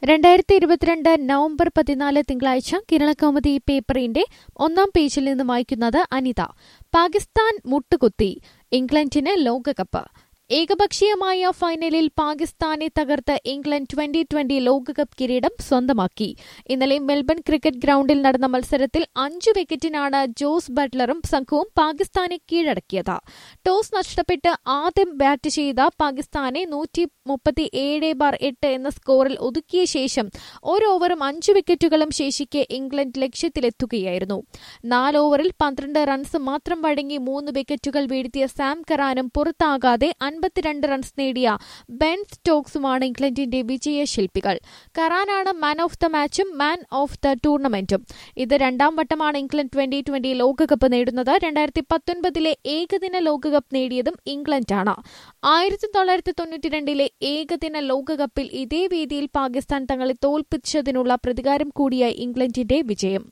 രണ്ടായിരത്തി ഇരുപത്തിരണ്ട് നവംബർ പതിനാല് തിങ്കളാഴ്ച കേരളകൗമുദി പേപ്പറിന്റെ ഒന്നാം പേജിൽ നിന്ന് വായിക്കുന്നത് അനിത പാകിസ്ഥാൻ മുട്ടുകുത്തി ഇംഗ്ലണ്ടിന് ലോകകപ്പ് ഏകപക്ഷീയമായ ഫൈനലിൽ പാകിസ്ഥാനെ തകർത്ത് ഇംഗ്ലണ്ട് ട്വന്റി ട്വന്റി ലോകകപ്പ് കിരീടം സ്വന്തമാക്കി ഇന്നലെ മെൽബൺ ക്രിക്കറ്റ് ഗ്രൌണ്ടിൽ നടന്ന മത്സരത്തിൽ അഞ്ചു വിക്കറ്റിനാണ് ജോസ് ബട്ട്ലറും സംഘവും പാകിസ്ഥാനെ കീഴടക്കിയത് ടോസ് നഷ്ടപ്പെട്ട് ആദ്യം ബാറ്റ് ചെയ്ത പാകിസ്ഥാനെ നൂറ്റി മുപ്പത്തി ഏഴ് ബാർ എട്ട് എന്ന സ്കോറിൽ ഒതുക്കിയ ശേഷം ഒരു ഓവറും അഞ്ചു വിക്കറ്റുകളും ശേഷിക്കെ ഇംഗ്ലണ്ട് ലക്ഷ്യത്തിലെത്തുകയായിരുന്നു നാല് ഓവറിൽ പന്ത്രണ്ട് റൺസ് മാത്രം വഴങ്ങി മൂന്ന് വിക്കറ്റുകൾ വീഴ്ത്തിയ സാം കറാനും പുറത്താകാതെ അൻപത്തിരണ്ട് റൺസ് നേടിയ ബെൻ സ്റ്റോക്സുമാണ് ഇംഗ്ലണ്ടിന്റെ വിജയശില്പികൾ കറാനാണ് മാൻ ഓഫ് ദ മാച്ചും മാൻ ഓഫ് ദ ടൂർണമെന്റും ഇത് രണ്ടാം വട്ടമാണ് ഇംഗ്ലണ്ട് ട്വന്റി ട്വന്റി ലോകകപ്പ് നേടുന്നത് രണ്ടായിരത്തി പത്തൊൻപതിലെ ഏകദിന ലോകകപ്പ് നേടിയതും ഇംഗ്ലണ്ടാണ് ആയിരത്തി തൊള്ളായിരത്തി തൊണ്ണൂറ്റിരണ്ടിലെ ഏകദിന ലോകകപ്പിൽ ഇതേ വേദിയിൽ പാകിസ്ഥാൻ തങ്ങളെ തോൽപ്പിച്ചതിനുള്ള പ്രതികാരം കൂടിയായി ഇംഗ്ലണ്ടിന്റെ വിജയം